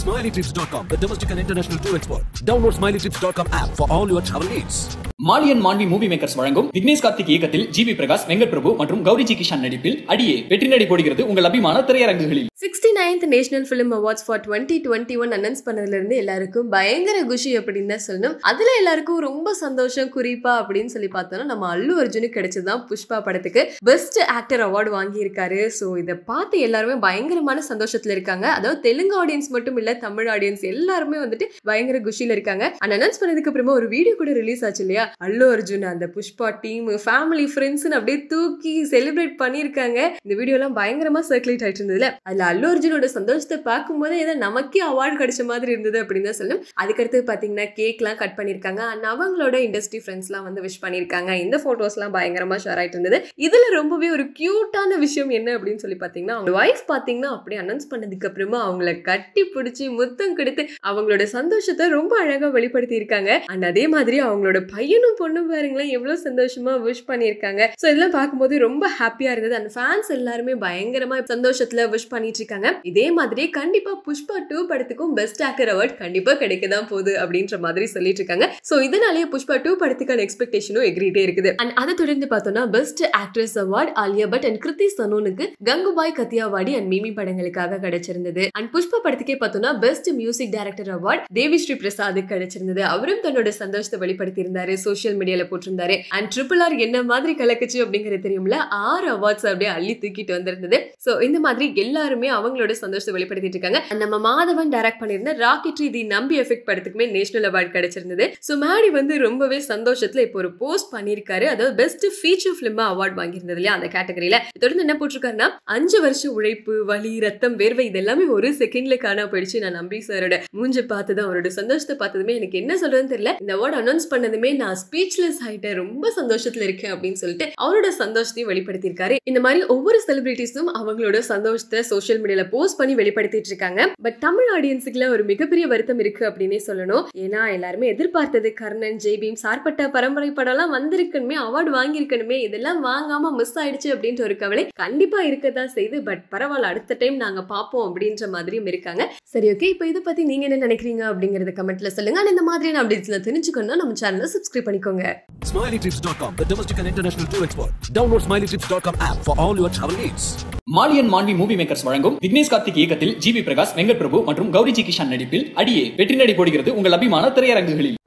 SmileyTrips.com, the domestic and international tour expert. Download SmileyTrips.com app for all your travel needs. மாலியன் மாண்டி movie makers வழங்கும் விக்னேஷ் கார்த்திக் இயக்கத்தில் GV Prakash Venkat பிரபு மற்றும் Gowri G Kisan நடிப்பில் அடியே வெற்றி நடை போடுகிறது உங்கள் அபிமான திரையரங்குகளில் sixty ninth national film awards for twenty twenty one announce பண்ணதுல இருந்து எல்லாருக்கும் பயங்கர குஷி அப்படின்னு தான் சொல்லணும் அதுல எல்லாருக்கும் ரொம்ப சந்தோஷம் குறிப்பா அப்படின்னு சொல்லி பார்த்தோம்னா நம்ம அல்லு அர்ஜுனுக்கு கிடைச்சதுதான் புஷ்பா படத்துக்கு பெஸ்ட் ஆக்டர் அவார்டு வாங்கியிருக்காரு ஸோ இதை பார்த்து எல்லாருமே பயங்கரமான சந்தோஷத்துல இருக்காங்க அதாவது தெலுங்கு ஆடியன்ஸ் மட்டும் இல்ல தமிழ் ஆடியன்ஸ் எல்லாருமே வந்துட்டு பயங்கர குஷியில இருக்காங்க அண்ட் அனௌன்ஸ் பண்ணதுக்கு அப்புறமா ஒரு வீடியோ கூட ரிலீஸ் ஆச்சு இல்லையா அல்லு அர்ஜுன் அந்த புஷ்பா டீம் ஃபேமிலி ஃப்ரெண்ட்ஸ்னு அப்படியே தூக்கி செலிப்ரேட் பண்ணியிருக்காங்க இந்த வீடியோ எல்லாம் பயங்கரமா சர்க்குலேட் ஆயிட்டு இருந்ததுல அதுல அல்லு அர்ஜுனோட சந்தோஷத்தை பார்க்கும்போது ஏதோ நமக்கே அவார்டு கிடைச்ச மாதிரி இருந்தது அப்படின்னு தான் சொல்லணும் அதுக்கடுத்து பாத்தீங்கன்னா கேக்லாம் கட் பண்ணியிருக்காங்க அண்ட் அவங்களோட இண்டஸ்ட்ரி ஃப்ரெண்ட்ஸ்லாம் வந்து விஷ் பண்ணியிருக்காங்க இந்த ஃபோட்டோஸ்லாம் பயங்கரமா ஷேர் ஆயிட்டு இருந்தது இதுல ரொம்பவே ஒரு கியூட்டான விஷயம் என்ன அப்படின்னு சொல்லி பாத்தீங்கன்னா அவங்க ஒய்ஃப் பாத்தீங்கன்னா அப்படியே அனௌன்ஸ் பண்ணதுக்கு அப்புறமா அவங்கள கட்டி பிடிச்சி முத்தம் கொடுத்து அவங்களோட சந்தோஷத்தை ரொம்ப அழகா வெளிப்படுத்தி இருக்காங்க அண்ட் அதே மாதிரி அவங்களோட பையனும் பொண்ணும் பாருங்களேன் எவ்வளவு சந்தோஷமா விஷ் பண்ணியிருக்காங்க ஸோ இதெல்லாம் பார்க்கும்போது ரொம்ப ஹாப்பியா இருந்தது அந்த ஃபேன்ஸ் எல்லாருமே பயங்கரமா சந்தோஷத்துல விஷ் பண்ணிட்டு இருக்காங்க இதே மாதிரி கண்டிப்பா புஷ்பா டூ படத்துக்கும் பெஸ்ட் ஆக்டர் அவார்ட் கண்டிப்பா கிடைக்க தான் போகுது அப்படின்ற மாதிரி சொல்லிட்டு இருக்காங்க ஸோ இதனாலேயே புஷ்பா டூ படத்துக்கான எக்ஸ்பெக்டேஷனும் எகிரிட்டே இருக்குது அண்ட் அதை தொடர்ந்து பார்த்தோம்னா best actress award Alia Bhatt and Kriti சனோனுக்கு கங்குபாய் கத்தியாவாடி அண்ட் மிமி படங்களுக்காக கிடைச்சிருந்தது அண்ட் புஷ்பா படத்துக்கே பார்த்தோம்னா best music director award Devi Sri Prasad கிடைச்சிருந்தது அவரும் தன்னோட சந்தோஷத்தை வெளிப்படுத்தி இருந்தாரு சோஷியல் மீடியால போட்டிருந்தாரு அண்ட் ட்ரிபிள் ஆர் என்ன மாதிரி கலக்குச்சு அப்படிங்கிறது தெரியும்ல ஆறு அவார்ட்ஸ் அப்படியே அள்ளி தூக்கிட்டு வந்திருந்தது சோ இந்த மாதிரி எல்லாருமே அவங்களோட சந்தோஷத்தை வெளிப்படுத்திட்டு இருக்காங்க And நம்ம மாதவன் டைரக்ட் பண்ணியிருந்த ராக்கெட்ரி தி நம்பி எஃபெக்ட் படத்துக்குமே நேஷனல் அவார்டு கிடைச்சிருந்தது சோ மேடி வந்து ரொம்பவே சந்தோஷத்துல இப்போ ஒரு போஸ்ட் பண்ணியிருக்காரு அதாவது பெஸ்ட் ஃபீச்சர் பிலிமா அவார்ட் வாங்கியிருந்தது இல்லையா அந்த கேட்டகரியில தொடர்ந்து என்ன போட்டிருக்காருன்னா அஞ்சு வருஷம் உழைப்பு வலி ரத்தம் வேர்வை இதெல்லாமே ஒரு செகண்ட்ல காண போயிடுச்சு நான் நம்பி சாரோட மூஞ்ச பார்த்துதான் அவரோட சந்தோஷத்தை பார்த்ததுமே எனக்கு என்ன சொல்றதுன்னு தெரியல இந்த அவார்டு அனௌன்ஸ் பண்ணதுமே நான் ஸ்பீச்லெஸ் ஆயிட்டேன் ரொம்ப சந்தோஷத்துல இருக்கேன் அப்படின்னு சொல்லிட்டு அவரோட சந்தோஷத்தையும் வெளிப்படுத்தியிருக்காரு இந்த மாதிரி ஒவ்வொரு செலிபிரிட்டிஸும் அவங்களோட சந்தோஷத்தை சோஷியல் மீடியால போஸ்ட் பண்ணி வெளிப்படுத்திட்டு இருக்காங்க பட் தமிழ் ஆடியன்ஸுக்குல ஒரு மிகப்பெரிய வருத்தம் இருக்கு அப்படின்னே சொல்லணும் ஏன்னா எல்லாருமே எதிர்பார்த்தது கர்ணன் ஜெய்பீம் சார்பட்ட பரம்பரை படம்லாம் வந்திருக்கணுமே அவார்டு வாங்கியிருக்கணுமே இதெல்லாம் வாங்காம மிஸ் ஆயிடுச்சு அப்படின்ற ஒரு கவலை கண்டிப்பா இருக்கதான் செய்யுது பட் பரவாயில்ல அடுத்த டைம் நாங்க பார்ப்போம் அப்படின்ற மாதிரியும் இருக்காங்க சரி ஓகே இப்போ இதை பத்தி நீங்க என்ன நினைக்கிறீங்க அப்படிங்கறத கமெண்ட்ல சொல்லுங்க And இந்த மாதிரியான அப்டேட்ஸ்ல தெரிஞ்சுக்கணும்னா நம்ம சேனலை சப்ஸ்கிரைப் பண்ணிக்கோங்க SmileyTrips.com, the domestic and international tour expert. Download SmileyTrips.com app for all your travel needs. மாலியன் மாண்டி மூவி மேக்கர்ஸ் வழங்கும் விக்னேஷ் கார்த்திக் இயக்கத்தில் ஜிவி பிரகாஷ் வெங்கட் பிரபு மற்றும் கௌரி ஜி கிஷான் நடிப்பில் அடியே வெற்றி நடை போடுகிறது உங்கள் அபிமான திரையரங்குகளில்